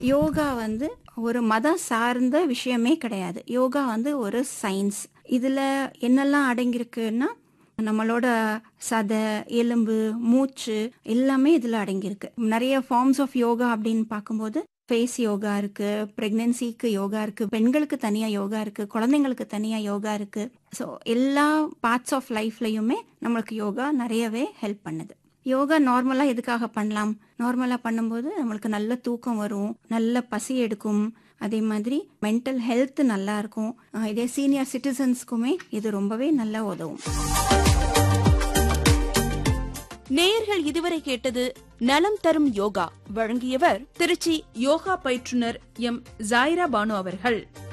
யோகா வந்து ஒரு மதம் சார்ந்த விஷயமே கிடையாது யோகா வந்து ஒரு சயின்ஸ் இதுல என்னெல்லாம் அடங்கியிருக்குன்னா நம்மளோட சதை எலும்பு மூச்சு எல்லாமே இதுல அடங்கியிருக்கு நிறைய ஃபார்ம்ஸ் ஆஃப் யோகா அப்படின்னு பார்க்கும்போது ஃபேஸ் யோகா இருக்கு பிரெக்னன்சிக்கு யோகா இருக்கு பெண்களுக்கு தனியா யோகா இருக்கு குழந்தைங்களுக்கு தனியா யோகா இருக்கு ஸோ எல்லா பார்ட்ஸ் ஆஃப் லைஃப்லயுமே நம்மளுக்கு யோகா நிறையவே ஹெல்ப் பண்ணுது யோகா நார்மலா எதுக்காக பண்ணலாம் நார்மலா பண்ணும்போது நம்மளுக்கு நல்ல தூக்கம் வரும் நல்ல பசி எடுக்கும் அதே மாதிரி மென்டல் ஹெல்த் நல்லா இருக்கும் அஹ் இதே சீனியர் சிட்டிசன்ஸ்க்குமே இது ரொம்பவே நல்லா உதவும் நேயர்கள் இதுவரை கேட்டது நலம் தரும் யோகா வழங்கியவர் திருச்சி யோகா பயிற்றுனர் எம் ஜாயிரா பானு அவர்கள்